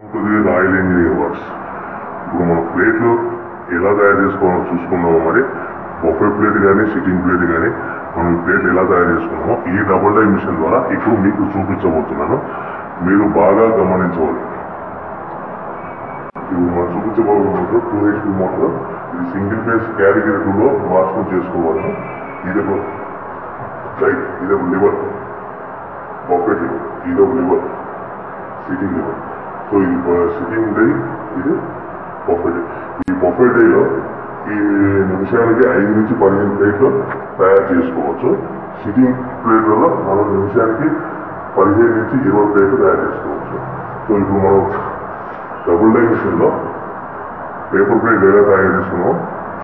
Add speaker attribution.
Speaker 1: ఉంటుంది royal engineering works ఇప్పుడు మనం ప్లేట్లు ఎలా తయారు చేసుకోవాలో చూసుకున్నామో మరి బొఫే ప్లేట్ కానీ సిట్టింగ్ ప్లేట్ కానీ మనం ఈ ప్లేట్లు ఎలా తయారు చేసుకున్నామో ఈ డబుల్ డై మిషన్ ద్వారా ఇప్పుడు మీకు చూపించబోతున్నాను మీరు బాగా గమనించవాలి ఇప్పుడు మనం చూపించబోతున్న మోటార్ టూ హెచ్పి మోటార్ ఇది సింగిల్ ఫేస్ కేటగిరీ టూలో మార్చుకుని చేసుకోవాలి ఇది ఒక రైట్ ఇది ఒక లివర్ బఫెట్ లివర్ ఇది ఒక లివర్ సిట్టింగ్ లివర్ సో ఇది సిట్టింగ్ డై ఇది బఫెట్ ఈ బఫెట్ డైలో ఈ నిమిషానికి ఐదు నుంచి పదిహేను ప్లేట్లు తయారు చేసుకోవచ్చు సిట్టింగ్ ప్లేట్లలో మనం నిమిషానికి పదిహేను నుంచి ఇరవై ప్లేట్లు తయారు చేసుకోవచ్చు సో ఇప్పుడు మనం డబుల్ డై మిషన్లో పేపర్ ప్లేట్ ఎలా తయారు చేసుకున్నాం